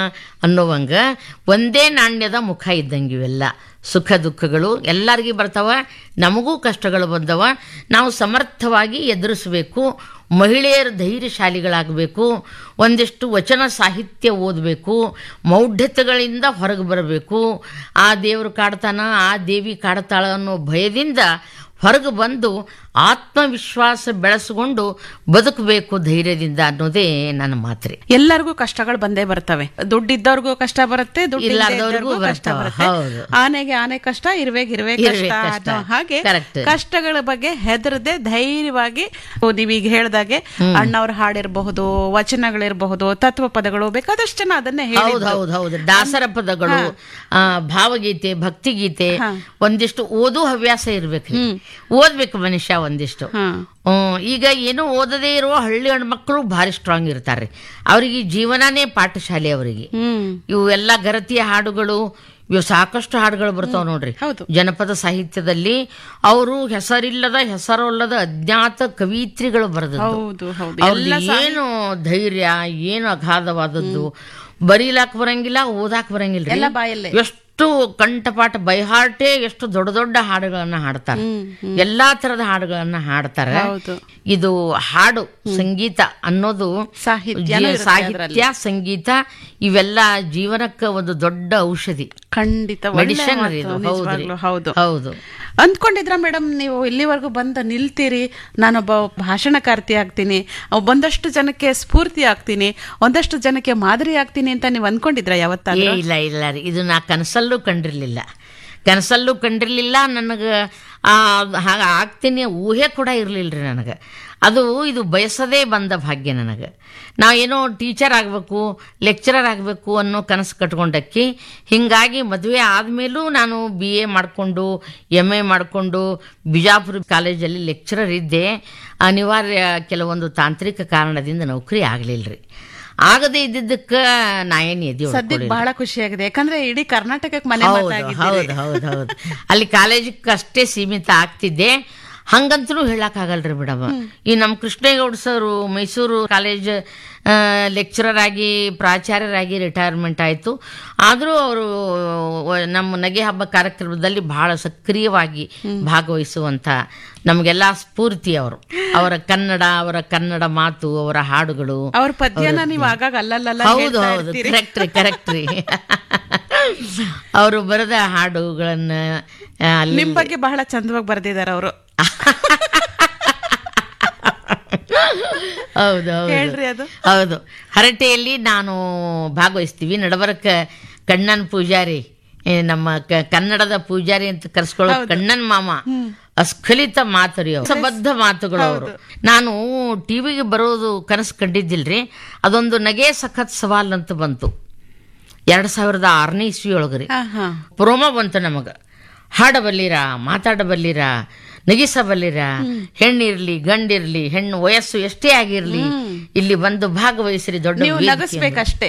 ಅನ್ನೋವಂಗ ಒಂದೇ ನಾಣ್ಯದ ಮುಖ ಇದ್ದಂಗೆ ಇವೆಲ್ಲ ಸುಖ ದುಃಖಗಳು ಎಲ್ಲರಿಗೂ ಬರ್ತಾವ ನಮಗೂ ಕಷ್ಟಗಳು ಬಂದವ ನಾವು ಸಮರ್ಥವಾಗಿ ಎದುರಿಸಬೇಕು ಮಹಿಳೆಯರು ಧೈರ್ಯಶಾಲಿಗಳಾಗಬೇಕು ಒಂದಿಷ್ಟು ವಚನ ಸಾಹಿತ್ಯ ಓದಬೇಕು ಮೌಢ್ಯತೆಗಳಿಂದ ಹೊರಗೆ ಬರಬೇಕು ಆ ದೇವರು ಕಾಡ್ತಾನ ಆ ದೇವಿ ಕಾಡ್ತಾಳ ಅನ್ನೋ ಭಯದಿಂದ ಹೊರಗೆ ಬಂದು ಆತ್ಮವಿಶ್ವಾಸ ಬೆಳೆಸಿಕೊಂಡು ಬದುಕಬೇಕು ಧೈರ್ಯದಿಂದ ಅನ್ನೋದೇ ನನ್ನ ಮಾತ್ರೆ ಎಲ್ಲರಿಗೂ ಕಷ್ಟಗಳು ಬಂದೇ ಬರ್ತವೆ ದುಡ್ಡಿದ್ದವ್ರಿಗೂ ಕಷ್ಟ ಬರುತ್ತೆ ದುಡ್ಡು ಇಲ್ಲಾರ್ದವ್ರಿಗೂ ಕಷ್ಟ ಬರ್ತಾವ. ಬರುತ್ತೆ ಹೌದು. ಆನೆಗೆ ಆನೆ ಕಷ್ಟ ಇರುವೆಗೆ ಇರುವೆ ಇರುವೆ ಕಷ್ಟ ಕಷ್ಟ. ಅನ್ನೋ ಹಾಗೆ Correct. ಕಷ್ಟಗಳ ಬಗ್ಗೆ ಹೆದರದೆ ಧೈರ್ಯವಾಗಿ ಓ, ನೀವೀಗ ಹೇಳ್ದಾಗೆ ಅಣ್ಣವ್ರ ಹಾಡಿರಬಹುದು ವಚನಗಳಿರಬಹುದು ತತ್ವ ಪದಗಳು ಬೇಕಾದಷ್ಟು ಜನ ಅದನ್ನೇ ಹೌದು ಹೇಳಿದ್ರು ಹೌದು ಹೌದು ದಾಸರ ಪದಗಳು ಆ, ಭಾವಗೀತೆ ಭಕ್ತಿಗೀತೆ ಒಂದಿಷ್ಟು ಓದು ಹವ್ಯಾಸ ಇರ್ಬೇಕು ಓದ್ಬೇಕು ಮನುಷ್ಯ ಒಂದಿಷ್ಟು ಹಾ ಹ್ಮ್, ಈಗ ಏನು ಓದದೇ ಇರುವ ಹಳ್ಳಿ ಹೆಣ್ಮಕ್ಳು ಭಾರಿ ಸ್ಟ್ರಾಂಗ್ ಇರ್ತಾರೆ ಅವರಿಗೆ ಜೀವನನೇ ಪಾಠಶಾಲೆ ಅವರಿಗೆ ಹ್ಮ್ ಇವು ಎಲ್ಲ ಗರತಿಯ ಹಾಡುಗಳು ಇವು ಸಾಕಷ್ಟು ಹಾಡುಗಳು ಬರ್ತಾವ ನೋಡ್ರಿ ಹೌದು. ಜನಪದ ಸಾಹಿತ್ಯದಲ್ಲಿ ಅವರು ಹೆಸರಿಲ್ಲದ ಹೆಸರಲ್ಲದ ಅಜ್ಞಾತ ಕವಿತ್ರಿಗಳು ಬರೆದದ್ದು ಹೌದು ಹೌದು ಅವ್ರದ್ದು ಏನು ಧೈರ್ಯ ಏನು ಅಗಾಧವಾದದ್ದು ಬರೀಲಾಕ್ ಬರಂಗಿಲ್ಲ ಓದಾಕ್ ಬರಂಗಿಲ್ಲ ಎಲ್ಲ ಬಾಯಲ್ಲೇ. ಎಷ್ಟು ಕಂಠಪಾಠ ಬೈಹಾರ್ಟೆ ಎಷ್ಟು ದೊಡ್ಡ ದೊಡ್ಡ ಹಾಡುಗಳನ್ನ ಹಾಡ್ತಾರೆ ಎಲ್ಲಾ ತರದ ಹಾಡುಗಳನ್ನ ಹಾಡ್ತಾರೆ ಹೌದು. ಇದು ಹಾಡು ಸಂಗೀತ ಅನ್ನೋದು ಸಾಹಿತ್ಯನೂ ಜೀ- ಇರುತ್ತೆ ಸಾಹಿತ್ಯ ಸಂಗೀತ ಇವೆಲ್ಲ ಜೀವನಕ್ಕೆ ಒಂದು ದೊಡ್ಡ ಔಷಧಿ ಖಂಡಿತ ಒಳ್ಳೆ ಮೆಡಿಷನ್ ಮಾತು, ಇದು ನಿಜವಾಗ್ಲೂ ಹೌದು ಹೌದು ಅಂದ್ಕೊಂಡಿದ್ರ ಮೇಡಮ್ ನೀವು ಇಲ್ಲಿವರೆಗೂ ಬಂದು ನಿಲ್ತೀರಿ ನಾನೊಬ್ಬ ಭಾಷಣಕಾರ್ತಿ ಆಗ್ತೀನಿ ಒಂದಷ್ಟು ಜನಕ್ಕೆ ಸ್ಫೂರ್ತಿ ಆಗ್ತೀನಿ ಒಂದಷ್ಟು ಜನಕ್ಕೆ ಮಾದರಿ ಆಗ್ತೀನಿ ಅಂತ ನೀವು ಅಂದ್ಕೊಂಡಿದ್ರ ಏ ಯಾವತ್ತಾದ್ರೂ ಇಲ್ಲ ಇಲ್ಲ ರೀ ಇದು ನಾ ಕನಸಲ್ಲೂ ಕಂಡಿರ್ಲಿಲ್ಲ ಕನಸಲ್ಲೂ ಕಂಡಿರ್ಲಿಲ್ಲ ನನಗೆ ಹಾಗೆ ಆಗ್ತೀನಿ ಊಹೆ ಕೂಡ ಇರಲಿಲ್ಲ ರೀ ನನಗೆ ಅದು ಇದು ಬಯಸದೇ ಬಂದ ಭಾಗ್ಯ ನನಗೆ ನಾ ಏನೋ ಟೀಚರ್ ಆಗಬೇಕು ಲೆಕ್ಚರರ್ ಆಗಬೇಕು ಅನ್ನೋ ಕನಸು ಕಟ್ಕೊಂಡಕ್ಕಿ ಹೀಗಾಗಿ ಮದುವೆ ಆದಮೇಲೂ ನಾನು ಬಿ ಎ ಮಾಡಿಕೊಂಡು ಎಮ್ ಎ ಮಾಡಿಕೊಂಡು ಬಿಜಾಪುರ ಕಾಲೇಜಲ್ಲಿ ಲೆಕ್ಚರರ್ ಇದ್ದೆ ಅನಿವಾರ್ಯ ಕೆಲವೊಂದು ತಾಂತ್ರಿಕ ಕಾರಣದಿಂದ ನೌಕರಿ ಆಗಲಿಲ್ಲ ರೀ ಆಗದೇ ಇದ್ದಿದ್ದಕ್ಕೆ ನಾ ಏನು ಎದೆ ಸದ್ಯಕ್ಕೆ ಬಹಳ ಖುಷಿಯಾಗಿದೆ ಯಾಕಂದ್ರೆ ಇಡೀ ಕರ್ನಾಟಕಕ್ಕೆ ಮನೆ ಹೌದು ಮಾತಾಗಿದ್ದೀರಿ. ಹೌದು ಹೌದು ಹೌದು ಅಲ್ಲಿ ಕಾಲೇಜಿಗೆ ಅಷ್ಟೇ ಸೀಮಿತ ಆಗ್ತಿದ್ದೆ ಹಂಗಂತೂ ಹೇಳಕ್ಕಾಗಲ್ರಿ ಮೇಡಮ್ ಈ ನಮ್ಮ Krishnegowda sir Mysore college lecturer ಆಗಿ ಪ್ರಾಚಾರ್ಯರಾಗಿ ರಿಟೈರ್ಮೆಂಟ್ ಆಯಿತು ಆದರೂ ಅವರು ನಮ್ಮ ನಗೆ ಹಬ್ಬ ಕಾರ್ಯಕ್ರಮದಲ್ಲಿ ಬಹಳ ಸಕ್ರಿಯವಾಗಿ ಭಾಗವಹಿಸುವಂಥ ನಮಗೆಲ್ಲ ಸ್ಫೂರ್ತಿ ಅವರು ಅವರ ಕನ್ನಡ ಅವರ ಕನ್ನಡ ಮಾತು ಅವರ ಹಾಡುಗಳು ಅವ್ರ ಪದ್ಯನ ನೀವು ಆಗಾಗ ಅಲ್ಲಲ್ಲ ಹೌದು ಹೌದು ಕರೆಕ್ಟ್ ರೀ ಕರೆಕ್ಟ್ ರೀ ಅವರು ಬರೆದ ಹಾಡುಗಳನ್ನ ಆ, ಅಲ್ಲಿ ನಿಮ್ ಬಗ್ಗೆ ಬಹಳ ಚಂದವಾಗಿ ಬರ್ದಿದ್ದಾರೆ ಅವರು ಹೌದು ಹೌದು ಹೇಳ್ರಿ ಅದು ಹೌದು ಹರಟೆಯಲ್ಲಿ ನಾನು ಭಾಗವಹಿಸ್ತೀವಿ ನಡಬರಕ ಕಣ್ಣನ್ ಪೂಜಾರಿ ಏ, ನಮ್ಮ ಕ- ಕನ್ನಡದ ಪೂಜಾರಿ ಅಂತ ಕರ್ಸ್ಕೊಳ್ಳೋ ಕಣ್ಣನ್ ಮಾಮ ಅಸ್ಖಲಿತ ಮಾತರಿ ಅವರು ಬದ್ಧ ಮಾತುಗಳು ಅವರು ನಾನು ಟಿವಿಗೆ ಬರೋದು ಕನಸು ಕಂಡಿದ್ದಿಲ್ರಿ ಅದೊಂದು ನಗೆ ಸಖತ್ ಸವಾಲ್ ಅಂತ ಬಂತು ಎರಡ್ ಸಾವಿರದ ಆರನೇ ಇಸ್ವಿ ಒಳಗ್ರಿ ಹಾ ಹಾ ಪ್ರೋಮೋ ಬಂತು ನಮಗ ಹಾಡಬಲ್ಲಿರ ಮಾತಾಡಬಲ್ಲಿರ ನಗಿಸಬಲ್ಲಿರ ಹೆಣ್ಣಿರ್ಲಿ ಗಂಡಿರ್ಲಿ ಹೆಣ್ಣು ವಯಸ್ಸು ಎಷ್ಟೇ ಆಗಿರ್ಲಿ ಇಲ್ಲಿ ಬಂದು ಭಾಗವಹಿಸ್ರಿ ದೊಡ್ಡ ನೀವು ವೇದಿಕೆ ನಗಸ್ಬೇಕಷ್ಟೇ